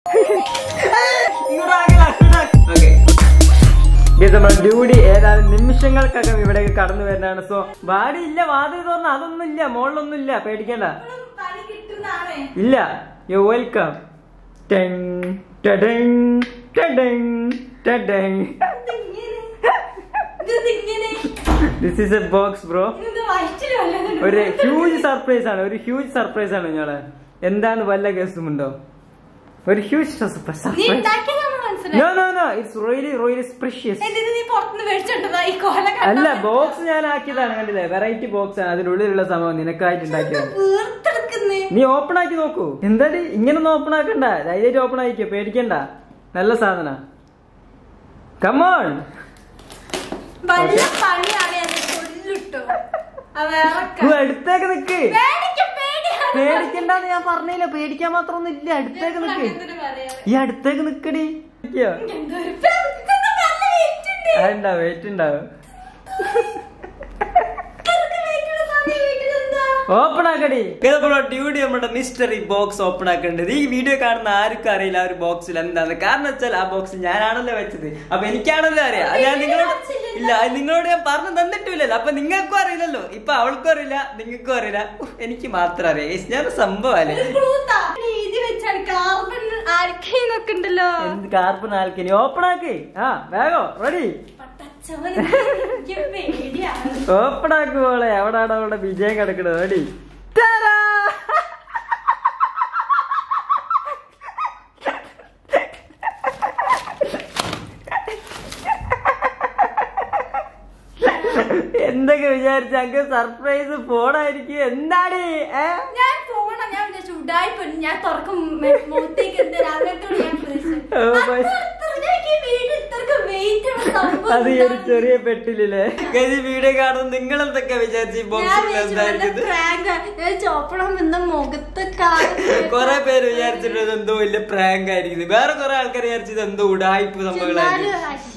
നമ്മുടെ ഡ്യൂട്ടി ഏതാനും നിമിഷങ്ങൾക്കകം ഇവിടെ കടന്നു വരുന്നതാണ് സോ വാടി ഇല്ല വാതിൽ തുറന്ന അതൊന്നും ഇല്ല മുകളിലൊന്നും ഇല്ല പേടിക്കണ്ട പണി കിട്ടുന്നതാണ് ഇല്ല യു വെൽക്കം ഇതിങ്ങനെ this is a box bro ഇത് വയറ്റിലല്ല ഒരു ഹ്യൂജ് സർപ്രൈസ് ആണ് ഒരു ഹ്യൂജ് സർപ്രൈസ് ആണ് ഞങ്ങള് എന്താണ് വല്ല കേസുമുണ്ടോ ഒരു ഹ്യൂജ് നീ സർപ്രൈസ് ഉണ്ടാക്കിയതാണെന്ന് മനസ്സിലായി no no no it's really really suspicious എന്നിട്ട് നീ പുറത്തുനിന്ന് മേടിച്ചോണ്ടതാ ഈ കോല അല്ല ബോക്സ് ഞാൻ ആക്കിയതാണ് കണ്ടില്ലേ വെറൈറ്റി ബോക്സ് ആണ് അതിനുള്ളിലുള്ള സംഭവം നിനക്കായിട്ട് ഉണ്ടാക്കിയതാണ് വീർത്തെടുക്കുന്നേ നീ ഓപ്പൺ ആക്കി നോക്കൂ എന്താടി ഇങ്ങനെ ഓപ്പൺ ആക്കണ്ട ധൈര്യമായിട്ട് ഓപ്പൺ ആക്കിയോ പേടിക്കണ്ട നല്ല സാധന കമോൺ വല്ല പണിയാണ് എന്നെ കൊല്ലിട്ടോ ആ വേറെ അടുത്തേക്ക് നിക്ക് പേടിക്ക പേടിയാണ് പേടിക്കണ്ടെന്ന് ഞാൻ പറഞ്ഞില്ല പേടിക്കാൻ മാത്രമൊന്നും ഇല്ല അടുത്തേക്ക് നിക്ക് എന്തിനു പറയാ ഈ അടുത്തേക്ക് നിക്കടി നിക്കോ? എന്തൊരു ഇതൊക്കെ നല്ല weight ഉണ്ട്. അതെന്താ വെയിറ്റ് ഉണ്ടാവും ഇതൊക്കെ weight ഉള്ള സാധനം ഈ വീട്ടിലെന്താ? ഓപ്പൺ ആക്കടി ഡ്യൂട്ടി നമ്മുടെ മിസ്റ്ററി ബോക്സ് ഓപ്പൺ ആക്കേണ്ടത് ഈ വീഡിയോ കാണുന്ന ആർക്കും അറിയില്ല ആ ഒരു ബോക്സിൽ എന്താണ് കാരണം വെച്ചാൽ ആ ബോക്സിൽ ഞാനാണല്ലോ വെച്ചത് അപ്പൊ എനിക്കാണല്ലോ അറിയാം അത് ഞാൻ നിങ്ങളോട് ഇല്ല അത് നിങ്ങളോട് ഞാൻ പറഞ്ഞു തന്നിട്ടില്ലല്ലോ അപ്പൊ നിങ്ങൾക്കും അറിയില്ലല്ലോ ഇപ്പൊ അവൾക്കും അറിയില്ല നിങ്ങൾക്കും അറിയില്ല ഉഫ്, എനിക്ക് മാത്രം അറിയാം ഏസ് ഞാൻ സംഭവല്ലേ ഒരു ക്ലൂത്താ. ഒരു എഴുതി വെച്ചാണ് കാർബൺ ആൽക്കൈൻ ഒക്കെ ഉണ്ടല്ലോ എന്ത് കാർബൺ ആൽക്കനി ഓപ്പൺ ആക്കി ആ വേഗോ റെഡി പട്ടച്ചവന് എനിക്ക് പേടിയാണ് ഓപ്പൺ ആക്കുമോളെ എവിടാണ് അവളുടെ വിജയം കിടക്കണത് റെഡി എന്തൊക്കെ വിചാരിച്ച അങ്ങ് സർപ്രൈസ് ഫോണായിരിക്കും എന്താണ് ഏ ഞാൻ പോണ ഞാൻ വിചാരിച്ചു ഉടായിപ്പോ ഞാൻ തുറക്കും മുഖത്തേക്ക് എന്താ അങ്ങനത്തോട് ഞാൻ പ്രതീക്ഷിച്ചു ഓ, ബൈ. അത്രയ്ക്ക് ഈ വീട് ഇത്രയ്ക്ക് വെയിറ്റ് ഉള്ള സംഭവം അത് ഈ ഒരു ഉണ്ടാവും. ചെറിയ പെട്ടില്ലേ വീഡിയോ കാണും നിങ്ങൾ എന്തൊക്കെ വിചാരിച്ചു ഈ ഞാൻ ബോക്സിൽ വിചാരിച്ചു വല്ല എന്തായിരിക്കും prank ആ. ഞാൻ ചോപ്പണം എന്ന മുഖത്ത് കാണുന്നത്. കൊറേ പേര് വിചാരിച്ചിട്ട് ഇത് എന്തോ വലിയ പ്രാങ്ക് ആയിരിക്കും വേറെ കുറെ ആൾക്കാർ വിചാരിച്ചത് എന്തോ ഉടായ്പ എന്നാലും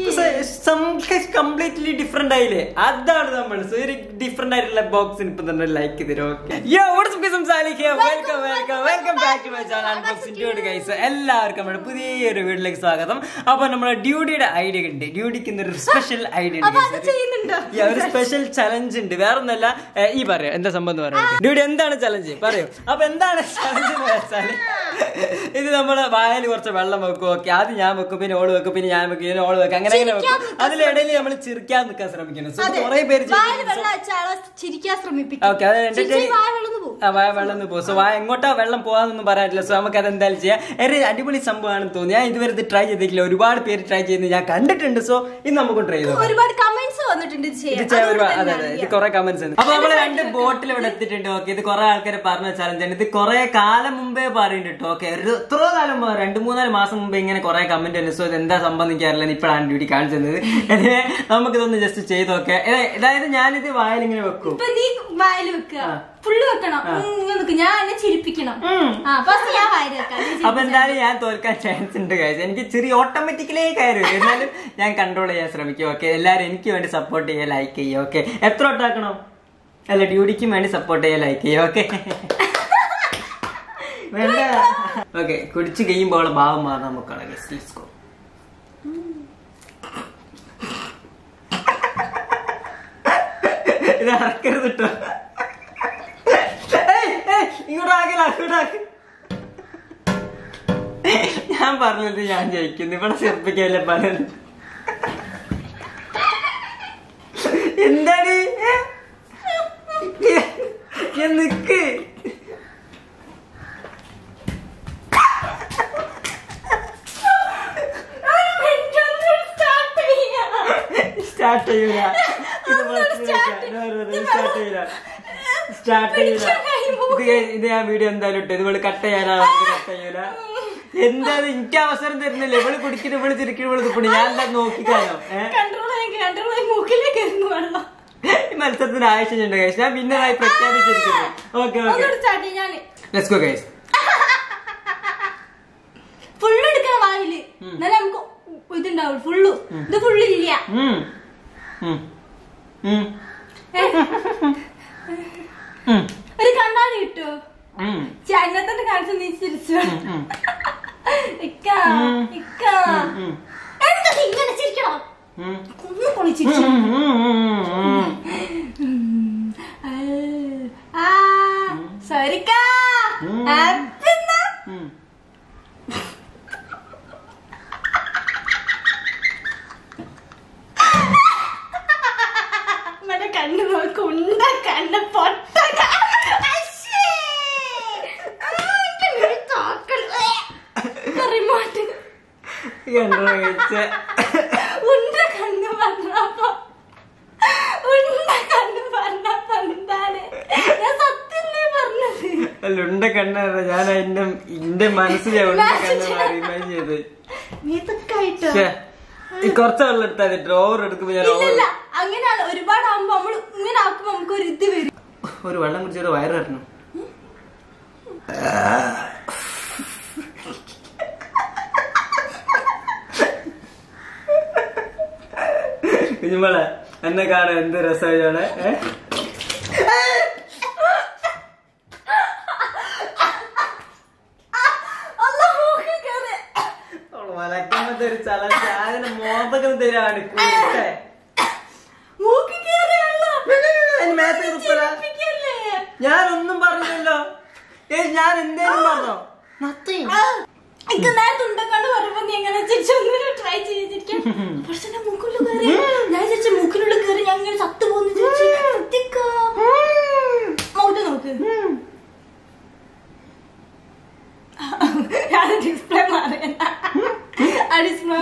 അശ്ശി. കംപ്ലീറ്റ്ലി ഡിഫറെന്റ് ആയില്ലേ അതാണ് നമ്മൾ സോ ഒരു ഡിഫറെന്റ് ആയിട്ടുള്ള ബോക്സിന് ഇപ്പൊ തന്നെ ലൈക്ക് തരും okay yo welcome welcome welcome back to my channel unboxing duty guys എല്ലാവർക്കും നമ്മുടെ പുതിയൊരു വീട്ടിലേക്ക് സ്വാഗതം അപ്പൊ നമ്മുടെ ഡ്യൂട്ടിയുടെ ഐഡിയ ഉണ്ട് ഡ്യൂട്ടിക്ക് ഇന്നൊരു സ്പെഷ്യൽ ഐഡിയ അപ്പൊ അത് ഉണ്ട് ചെയ്യുന്നുണ്ടോ ഈ ഒരു സ്പെഷ്യൽ ചലഞ്ച് ഉണ്ട് വേറൊന്നല്ല ഏ, ഈ പറയാം എന്താ സംഭവം എന്ന് പറയാം ഡ്യൂട്ടി എന്താണ് ചലഞ്ച് പറയൂ അപ്പൊ എന്താണ് ചലഞ്ച് എന്ന് വെച്ചാല് ഇത് നമ്മള് വായയിൽ കുറച്ച് വെള്ളം വെക്കും ഓക്കെ ആദ്യം ഞാൻ വെക്കും പിന്നെ ഓള് വെക്കും പിന്നെ ഞാൻ വെക്കും പിന്നെ ഓള് വെക്കും അങ്ങനെ അങ്ങനെ വെക്കും അതിലിടയിൽ നമ്മൾ ചിരിക്കാൻ നിൽക്കാൻ ശ്രമിക്കണം സോ കുറെ പേര് വായിൽ വെള്ളം വെച്ച ആളെ ചിരിക്കാൻ ശ്രമിപ്പിക്കും ഓക്കെ അത് ചിരിച്ച് എന്റർടൈൻ വായ വെള്ളം പോകും ആ വായ വെള്ളം ഒന്ന് പോകും സോ വായ എങ്ങോട്ടാ വെള്ളം പോകാന്നൊന്നും പറയാനില്ല സോ നമുക്ക് അത് എന്തായാലും ചെയ്യാം ഒരു അടിപൊളി സംഭവമാണെന്ന് തോന്നി ഞാൻ ഇതുവരെ ഇത് ട്രൈ ചെയ്തിട്ടില്ല ഒരുപാട് പേര് ട്രൈ ചെയ്യുന്നത് ഞാൻ കണ്ടിട്ടുണ്ട് സോ ഇന്ന് നമുക്ക് ട്രൈ ചെയ്തോ ഒരുപാട് കമന്റ്സ് വന്നിട്ടുണ്ട് ഇത് ഇത് ചെയ്യാൻ ചെയ്യാൻ അതുകൊണ്ട് ഒരുപാട് അതെ തന്നെ അതെ ഇത് അറിയാം. കുറെ കമന്റ്സ് ഉണ്ട് അപ്പൊ നമ്മള് രണ്ട് ബോട്ടിൽ ഇവിടെ എത്തിയിട്ടുണ്ട് ഓക്കെ ഇത് കുറെ ആൾക്കാർ പറഞ്ഞ ചലഞ്ച് ആണ് ഇത് കുറെ കാലം മുമ്പേ പറയുന്നുണ്ട് ഓക്കെ ഒരു എത്രയോ കാലം മുമ്പ് രണ്ട് മൂന്നാല് മാസം മുമ്പേ ഇങ്ങനെ കുറെ കമന്റ് ഉണ്ട് സോ ഇത് എന്താ സംഭവം എനിക്ക് അറിയില്ല ഇപ്പോഴാണ് ഡ്യൂട്ടി കാണിച്ചു തന്നത് Anyway, നമുക്കിതൊന്ന് ജസ്റ്റ് ചെയ്ത് നോക്കാം അതായത് ഞാനിത് വായിൽ ഇങ്ങനെ വെക്കും ഇപ്പൊ നീ വായിൽ വെക്കുക ഫുള്ള് വെക്കണം ഉം, ഇങ്ങനെ നിക്ക്. ഞാൻ എന്നെ ചിരിപ്പിക്കണം ആ ഫസ്റ്റ് ഞാൻ വായിൽ വെക്കാം നീ അപ്പൊ എന്തായാലും ഞാൻ തോൽക്കാൻ ചാൻസ് ഉണ്ട് കാര്യം എനിക്ക് ചെറിയ ഓട്ടോമാറ്റിക്കലി കയറി വരും. എന്നാലും ഞാൻ കൺട്രോൾ ചെയ്യാൻ ശ്രമിക്കും ഓക്കെ എല്ലാരും എനിക്ക് വേണ്ടി സപ്പോർട്ട് ചെയ്യുക ലൈക്ക് ചെയ്യുക ഓക്കെ എത്ര ഒട്ടാക്കണം അല്ല ഡ്യൂട്ടിക്കും വേണ്ടി സപ്പോർട്ട് ചെയ്യുക ലൈക്ക് ചെയ്യുക ഓക്കെ വേണ്ട ഓക്കെ കുടിച്ചു കഴിയുമ്പോൾ ഭാവം മാറാൻ നമുക്കാണ് ലെറ്റ്സ് ഗോ ഇത് ഇറക്കരുത് കേട്ടോ ഏയ്, ഏയ്, ഇങ്ങോട്ടാക്കില്ല അങ്ങോട്ടാക്കി ഞാൻ പറഞ്ഞത് ഞാൻ ജയിക്കുന്നു ഇവിടെ ചെറുപ്പിക്കല്ലേ പലരും എന്താണ് ഏ? ഞാൻ നിക്ക് start ചെയ്യാം. സ്റ്റാർട്ട് ചെയ്യൂല ഇത് ഒന്നുകൂടി start സ്റ്റാർട്ട് ചെയ്യൂല സ്റ്റാർട്ട് ചെയ്യൂല ഇത് ഞാൻ- ഇത് ഞാൻ വീഡിയോ എന്തായാലും ഇട്ടു ഇതുപോലെ കട്ട് ചെയ്യാനാ കട്ട് ചെയ്യൂല എന്താണ് എനിക്ക് അവസരം തരുന്നില്ല ഇവള് കുടിക്കുന്നു ഇവള് ചിരിക്കുന്നു ഇവള് തുപ്പണി ഞാൻ എന്താ നോക്കിക്കാനോ ഏഹ് Control ചെയ്യാൻ control ചെയ്യാൻ മൂക്കിലേക്ക് ഇരുന്നു വെള്ളം. ഈ മത്സരത്തിന് ആവശ്യമുണ്ട് ഗൈസ് ഞാൻ വിന്നറായി പ്രഖ്യാപിച്ചിരിക്കുന്നു ഓക്കെ ഓക്കെ ഒന്നുകൂടി start ചെയ്യാം ഞാന്. ലെറ്റ്സ് ഗോ ഗൈസ് full എടുക്കണം വായില് എന്നാലേ നമുക്ക് ഇതുണ്ടാവും ഫുള്ളു ഇത് ഫുള്ളില്ല ഉം ഉം ഉം ഏ? ഉം ഒരു കണ്ണാടി കിട്ടുമോ ഉം ചന്നത്തിന്റെ കാണിച്ചു നീ ചിരിച്ചു ഉം. ഇക്ക ഇക്ക എന്താ നീ ഇങ്ങനെ ചിരിക്കണം ഒന്ന് പൊളിച്ചിരിച്ചു ആ സരിക്ക ഹാപ്പി എന്നാ? മറ്റേ കണ്ണു നോക്ക് ഉണ്ട കണ്ണ് പൊട്ട ക- അശ്ശേ. ആ, എനിക്ക് ഒരു തോക്കൽ. ഏ, റിമോട്ട്. ഉണ്ട കണ്ണ് പറഞ്ഞപ്പോ ഉണ്ട കണ്ണ് പറഞ്ഞപ്പോ എന്താണ് ഞാൻ സത്യല്ലേ പറഞ്ഞത് ലുണ്ട കണ്ണാണ് ഞാൻ എന്റെ എന്റെ മനസ്സിൽ ഉണ്ട കണ്ണ റിമൈൻഡ് ചെയ്ത് നീതൊക്കെയായിട്ടോ ശ്ശേ, ഈ കുറച്ച് വെള്ളം എടുത്താൽ മതി ഡ്രോവർ എടുക്കുമ്പോ ഞാൻ over- ഇല്ലല്ല അങ്ങനെയാണ് ഒരുപാട് ആകുമ്പോ നമ്മള് ഇങ്ങനെ ആക്കുമ്പോ നമുക്ക് ഒരു ഇത് വരും ഒരു വെള്ളം കുടിച്ചൊരു വയറ് തരണം കുഞ്ഞുമോളെ എന്നെ കാണാൻ എന്ത് രസമാണ് ഏ അല്ലാ, മൂക്കിൽ കേറി. മലക്കമ്മത്തെ ഒരു ചലഞ്ച് അതിന് മോദകം തരാണ് കൂട്ടെ മൂക്കിൽ കേറി വെള്ളം. അതിന് മേത്ത് തുപ്പലാ. ചിരിപ്പിക്കല്ലേ? ഞാനൊന്നും പറഞ്ഞില്ലല്ലോ ഏ ഞാൻ എന്തേലും പറഞ്ഞോ ആ, എനിക്ക് നേരത്തെ ഉണ്ടക്കാണ്ട് പറയുമ്പോ നീ എങ്ങനെ ചിരിച്ചൊന്നും ട്രൈ ചെയ്തിരിക്കാൻ പക്ഷെ ഞാൻ മൂക്കിനുള്ളിൽ കയറി ഞാൻ വിചാരിച്ച മൂക്കിനുള്ളിൽ കയറി ഞാൻ ഇങ്ങനെ ചത്തു പോകുന്നു വിചാരിച്ചു സത്യക്കാ. മുഖത്ത് നോക്ക് ഞാൻ ഡിസ്പ്ലേ മാറിയണ്ട ആ ഡിസ്പ്ലേ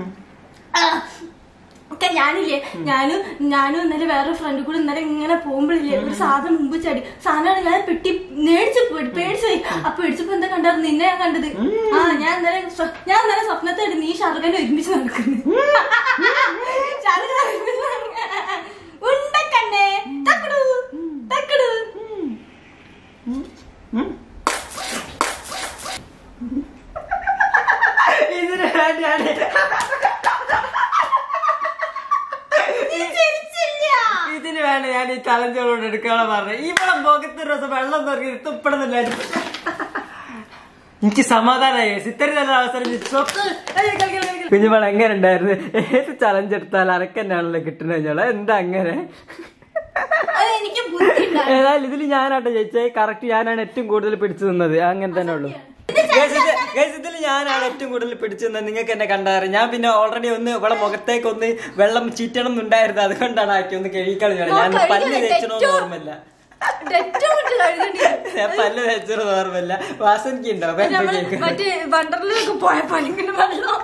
ഒക്കെ ഞാനില്ലേ ഞാനും ഞാനും ഇന്നലെ വേറെ ഫ്രണ്ട് കൂടെ ഇന്നലെ ഇങ്ങനെ പോകുമ്പോഴില്ലേ ഒരു സാധനം മുമ്പ് ചാടി സാധനമാണ് ഞാൻ പെട്ടി മേടിച്ച് പോയി പേടിച്ചു പോയി അപ്പൊ പേടിച്ചപ്പോ എന്താ കണ്ടായിരുന്നു നിന്നെ ഞാൻ കണ്ടത് ആ ഞാൻ ഇന്നലെ സ്വ- ഞാൻ ഇന്നലെ സ്വപ്നത്തായിട്ട് നീ ഷാറുഖാൻ ഒരുമിച്ച് നടക്കുന്നു ഷാറുഖാൻ ഒരുമിച്ച് നടക്കുന്നു. ഉണ്ടക്കണ്ണേ തക്കടു തക്കടു ഇതിന് വേണ്ടിയാണ് നീ ചിരിച്ചില്ല ഇതിന് വേണ്ട ഞാൻ ഈ ചലഞ്ചുകളോട് എടുക്കാനുള്ള പറഞ്ഞത് ഇവിടെ മുഖത്ത് ഒരു ദിവസം വെള്ളം നിറങ്ങി തുപ്പണമെന്നില്ല എനിക്ക് സമാധാനമായി ഇത്രയും നല്ല അവസരം കുഞ്ഞുമോൾ എങ്ങനെ ഉണ്ടായിരുന്നു ഏത് ചലഞ്ച് എടുത്താൽ അനക്കെന്നാണല്ലോ കിട്ടുന്നത് ഞങ്ങളെ എന്താ അങ്ങനെ അത് എനിക്ക് ബുദ്ധി ഉണ്ടായിരുന്നു. ഏതായാലും ഇതിൽ ഞാനാട്ടോ ജയിച്ചേ കറക്റ്റ് ഞാനാണ് ഏറ്റവും കൂടുതൽ പിടിച്ചു നിന്നത് അങ്ങനെ തന്നെ ഉള്ളു Guys, ഇത് guys, ഇതിൽ ഞാനാണ് ഏറ്റവും കൂടുതൽ പിടിച്ചു നിന്നത് നിങ്ങൾക്ക് എന്നെ കണ്ടാറ് ഞാൻ പിന്നെ ഓൾറെഡി ഒന്ന് ഇവിടെ മുഖത്തേക്ക് ഒന്ന് വെള്ളം ചീറ്റണം എന്നുണ്ടായിരുന്നു അതുകൊണ്ടാണ് ആക്കി ഒന്ന് കഴുകിക്കളഞ്ഞത് ഞാൻ കഴുകി പല്ല് കളഞ്ഞു. തേച്ചണോന്ന് ഏറ്റവും- ഓർമ്മയില്ല ഏറ്റവും കൂടുതൽ കഴുകേണ്ടി ഞാൻ പല്ല് തേച്ചത് ഓർമ്മയില്ല വാസനിക്ക് ഉണ്ടോ നമ്മള് മറ്റേ വണ്ടർലൊക്കെ പോയപ്പോ ഇങ്ങനെ വെള്ളം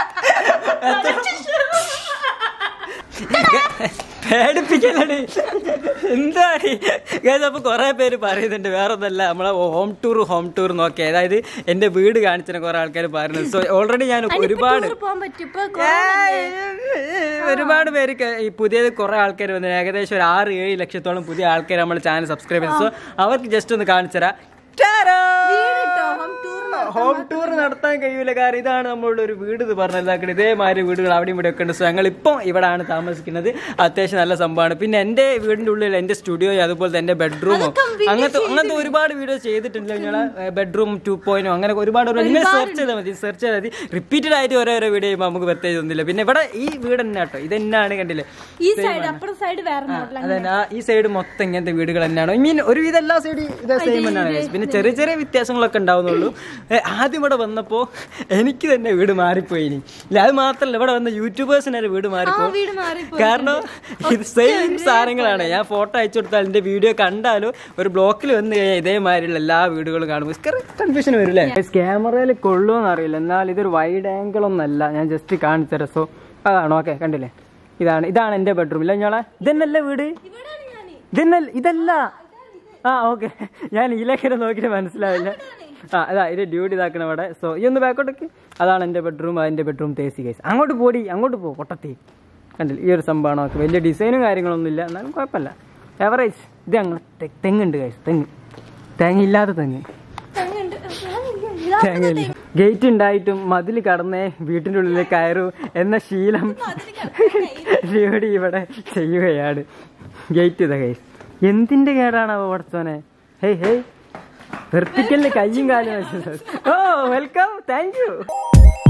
പേടിപ്പിക്കലടി എന്താണ് ഗൈസ് അപ്പൊ കുറെ പേര് പറയുന്നുണ്ട് വേറെ ഒന്നല്ല നമ്മളെ ഹോം ടൂർ ഹോം ടൂർ നോക്കി അതായത് എന്റെ വീട് കാണിച്ചിട്ട് കുറെ ആൾക്കാർ പറയുന്നത് സോ ഓൾറെഡി ഞാൻ ഒരുപാട് പോകാൻ പറ്റും ഇപ്പൊ ഒരുപാട് പേര് ക- ഈ പുതിയത് കുറെ ആൾക്കാർ വന്നു ഏകദേശം ഒരു ആറ് ഏഴ് ലക്ഷത്തോളം പുതിയ ആൾക്കാർ നമ്മുടെ ചാനൽ സബ്സ്ക്രൈബ് ചെയ്തു സോ അവർക്ക് ജസ്റ്റ് ഒന്ന് കാണിച്ചു തരാം ഹോം ടൂർ ഹോം ടൂർ നടത്താൻ കഴിയൂല കാരണം ഇതാണ് നമ്മളുടെ ഒരു വീട് ഇത് പറഞ്ഞതാക്കുന്നത് ഇതേമാതിരി വീടുകൾ അവിടെയും ഇവിടെ ഒക്കെ ഉണ്ട് സോ ഞങ്ങൾ ഇപ്പം ഇവിടെയാണ് താമസിക്കുന്നത് അത്യാവശ്യം നല്ല സംഭവമാണ് പിന്നെ എൻ്റെ വീടിൻ്റെ ഉള്ളിൽ എൻ്റെ സ്റ്റുഡിയോ അതുപോലെ തന്നെ എൻ്റെ ബെഡ്റൂമോ അങ്ങനത്തെ അങ്ങനത്തെ ഒരുപാട് വീഡിയോസ് ചെയ്തിട്ടുണ്ട് ഞങ്ങളെ ബെഡ്റൂം ടു പോയിന്റോ അങ്ങനെ ഒരുപാട് ഒരുപാട് ഇങ്ങനെ സെർച്ച് ചെയ്താൽ മതി സെർച്ച് ചെയ്താൽ മതി റിപ്പീറ്റഡ് ആയിട്ട് ഓരോരോ വീഡിയോ ചെയ്യുമ്പോൾ നമുക്ക് പ്രത്യേകിച്ച് ഒന്നുമില്ല പിന്നെ ഇവിടെ ഈ വീട് തന്നെ കേട്ടോ ഇത് തന്നെയാണ് കണ്ടില്ലേ ഈ സൈഡ് അപ്പുറം സൈഡ് വേറെ മോഡൽ അതെ ആ ഈ സൈഡ് മൊത്തം ഇങ്ങനത്തെ വീടുകൾ തന്നെയാണ് ഐ മീൻ ഒരുവിധം എല്ലാ സൈഡ് ഇതേ സെയിം തന്നെയാണ് guys. പിന്നെ ചെറിയ ചെറിയ വ്യത്യാസങ്ങളൊക്കെ ഉണ്ടാവുന്നുള്ളൂ ഏ, ആദ്യം ഇവിടെ വന്നപ്പോൾ എനിക്ക് തന്നെ വീട് മാറിപ്പോയി ഇനി ഇല്ല അത് മാത്രമല്ല ഇവിടെ വന്ന യൂട്യൂബേഴ്സിന് തന്നെ വീട് മാറിപ്പോയി വീട് മാറിപ്പോയി. കാരണം ഇത് സെയിം സാധനങ്ങളാണ് ഞാൻ ഫോട്ടോ അയച്ചു കൊടുത്താൽ എൻ്റെ വീഡിയോ കണ്ടാലും ഒരു ബ്ലോക്കിൽ വന്നു കഴിഞ്ഞാൽ ഇതേമാതിരിയുള്ള എല്ലാ വീടുകളും കാണുമ്പോൾ കൺഫ്യൂഷൻ വരില്ലേ ക്യാമറയിൽ കൊള്ളുമെന്ന് അറിയില്ല എന്നാൽ ഇതൊരു വൈഡ് ആംഗിൾ ഒന്നല്ല ഞാൻ ജസ്റ്റ് കാണിച്ചു തരാം സോ അതാണ് ഓക്കെ കണ്ടില്ലേ ഇതാണ് ഇതാണ് എൻ്റെ ബെഡ്റൂം ഇല്ല ഞങ്ങളെ ഇതന്നല്ലേ വീട് ഇവിടെയാണ് ഞാൻ ഇതന്നല്ല ഇതല്ല ആ ഓക്കെ ഞാൻ ഇതിലേക്കിടെ നോക്കിയിട്ട് മനസ്സിലാവില്ല ആ അതാ ഇത് ഡ്യൂട്ടി ഇതാക്കണ അവിടെ സോ ഈ ഒന്ന് ബാക്കോട്ടേക്ക് അതാണ് എൻ്റെ ബെഡ്റൂം അതിൻ്റെ ബെഡ്റൂം തേസി കേസ് അങ്ങോട്ട് പോടി അങ്ങോട്ട് പോ പൊട്ടത്തി കണ്ടില്ല ഈ ഒരു സംഭവമാണ് ഓക്കെ വലിയ ഡിസൈനും കാര്യങ്ങളൊന്നും ഇല്ല എന്നാലും കുഴപ്പമില്ല എവറേജ് ഇത് ഞങ്ങൾ തെങ്ങുണ്ട് കേസ് തെങ്ങ് തേങ്ങ ഇല്ലാത്ത തെങ്ങ് തെങ്ങുണ്ട്. തേങ്ങയില്ല ഗേറ്റ് ഉണ്ടായിട്ടും മതിൽ കടന്നേ വീട്ടിൻ്റെ ഉള്ളിൽ കയറൂ എന്ന ശീലം ഡ്യൂട്ടി ഇവിടെ ചെയ്യുകയാണ് ഗേറ്റ് ഇതാ കേസ് എന്തിന്റെ കേടാണ് അവ പഠിച്ചോനെ ഹേയ് ഹേയ് വെറുപ്പിക്കലിന് കയ്യും കാലും വെച്ചത് ഓ വെൽക്കം താങ്ക് യു